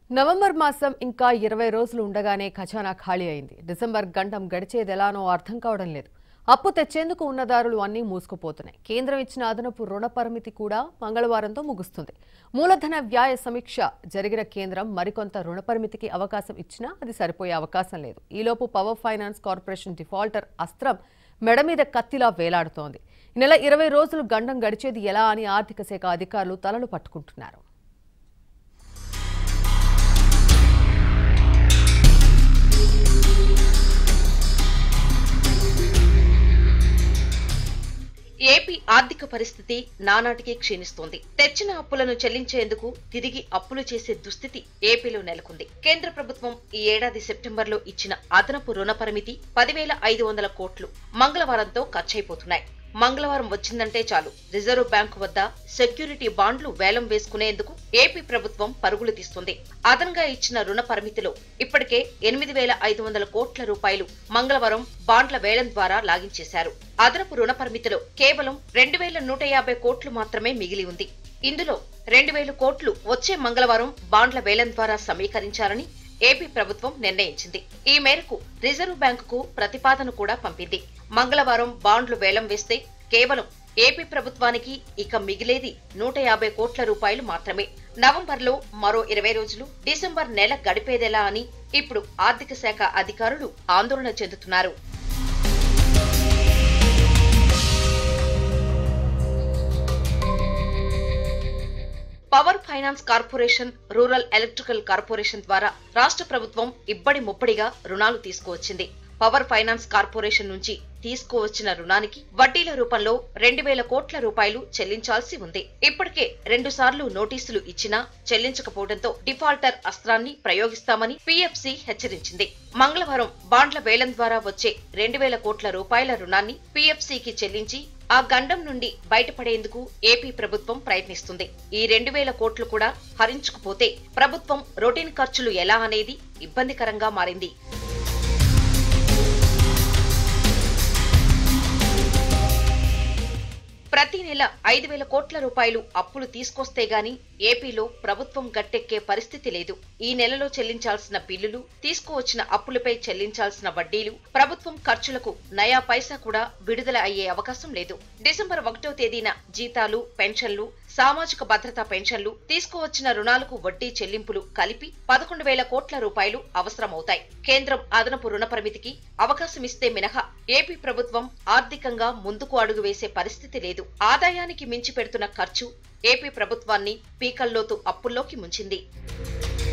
November మాసం ఇంకా ఇరవై రోజులు ఉండగానే ఖజానా ఖాళీ అయింది డిసెంబర్ గంటం గడిచేదెలానో అర్థం కావడం లేదు అప్పు తెచ్చేందుకు ఉన్నదారులు అన్నీ మూసుకుపోతున్నాయి కేంద్రం ఇచ్చిన అదనపు రుణ పరిమితి కూడా మంగళవారంతో ముగుస్తుంది మూలధన వ్యాయ సమీక్ష జరిగిన కేంద్రం మరికొంత రుణ పరిమితికి అవకాశం ఇచ్చినా అది సరిపోయే అవకాశం లేదు ఈలోపు పవర్ ఫైనాన్స్ కార్పొరేషన్ డిఫాల్టర్ అస్త్రం మెడ మీద కత్తిలా వేలాడుతోంది ఈ నెల ఇరవై రోజులు గండం గడిచేది ఎలా అని ఆర్థిక శాఖ అధికారులు తలలు పట్టుకుంటున్నారు ఏపీ ఆర్థిక పరిస్థితి నానాటికి క్షీణిస్తోంది తెచ్చిన అప్పులను చెల్లించేందుకు తిరిగి అప్పులు చేసే దుస్థితి ఏపీలో నెలకొంది కేంద్ర ప్రభుత్వం ఈ ఏడాది సెప్టెంబర్లో ఇచ్చిన అదనపు రుణ పరిమితి పదివేల ఐదు వందల కోట్లు మంగళవారంతో ఖర్చయిపోతున్నాయి మంగళవారం వచ్చిందంటే చాలు రిజర్వ్ బ్యాంకు వద్ద సెక్యూరిటీ బాండ్లు వేలం వేసుకునేందుకు ఏపీ ప్రభుత్వం పరుగులు తీస్తుంది అదనంగా ఇచ్చిన రుణ పరిమితిలో ఇప్పటికే ఎనిమిది వేల ఐదు వందల కోట్ల రూపాయలు మంగళవారం బాండ్ల వేలం ద్వారా లాగించేశారు అదనపు రుణ పరిమితిలో కేవలం రెండు వేల నూట యాభై కోట్లు మాత్రమే మిగిలి ఉంది ఇందులో రెండు వేల కోట్లు వచ్చే మంగళవారం బాండ్ల వేలం ద్వారా సమీకరించాలని ఏపీ ప్రభుత్వం నిర్ణయించింది ఈ మేరకు రిజర్వ్ బ్యాంకుకు ప్రతిపాదన కూడా పంపింది మంగళవారం బాండ్లు వేలం వేస్తే కేవలం ఏపీ ప్రభుత్వానికి ఇక మిగిలేది నూట యాభై కోట్ల రూపాయలు మాత్రమే నవంబర్లో మరో ఇరవై రోజులు డిసెంబర్ నెల గడిపేదెలా అని ఇప్పుడు ఆర్థిక శాఖ అధికారులు ఆందోళన చెందుతున్నారు power finance corporation rural electrical corporation ద్వారా రాష్ట్ర ప్రభుత్వం ఇబ్బడి ముప్పడిగా రుణాలు తీసుకువచ్చింది పవర్ ఫైనాన్స్ కార్పొరేషన్ నుంచి తీసుకువచ్చిన రుణానికి వడ్డీల రూపంలో రెండు వేల కోట్ల రూపాయలు చెల్లించాల్సి ఉంది ఇప్పటికే రెండు సార్లు నోటీసులు ఇచ్చినా చెల్లించకపోవడంతో డిఫాల్టర్ అస్త్రాన్ని ప్రయోగిస్తామని పీఎఫ్సీ హెచ్చరించింది మంగళవారం బాండ్ల వేలం ద్వారా వచ్చే రెండు వేల కోట్ల రూపాయల రుణాన్ని పీఎఫ్సీకి చెల్లించి ఆ గండం నుండి బయటపడేందుకు ఏపీ ప్రభుత్వం ప్రయత్నిస్తుంది ఈ రెండు వేల కోట్లు కూడా హరించుకుపోతే ప్రభుత్వం రొటీన్ ఖర్చులు ఎలా అనేది ఇబ్బందికరంగా మారింది ప్రతి నెల ఐదు వేల కోట్ల రూపాయలు అప్పులు తీసుకొస్తే గాని ఏపీలో ప్రభుత్వం గట్టెక్కే పరిస్థితి లేదు ఈ నెలలో చెల్లించాల్సిన బిల్లులు తీసుకువచ్చిన అప్పులపై చెల్లించాల్సిన వడ్డీలు ప్రభుత్వం ఖర్చులకు నయా పైసా కూడా విడుదల అయ్యే అవకాశం లేదు డిసెంబర్ ఒకటో తేదీన జీతాలు పెన్షన్లు సామాజిక భద్రతా పెన్షన్లు తీసుకువచ్చిన రుణాలకు వడ్డీ చెల్లింపులు కలిపి పదకొండు వేల కోట్ల రూపాయలు అవసరమవుతాయి కేంద్రం అదనపు రుణ పరిమితికి అవకాశం ఇస్తే మినహా ఏపీ ప్రభుత్వం ఆర్థికంగా ముందుకు అడుగు వేసే పరిస్థితి లేదు ఆదాయానికి మించి పెడుతున్న ఖర్చు ఏపీ ప్రభుత్వాన్ని పీకల్లోతు అప్పుల్లోకి ముంచింది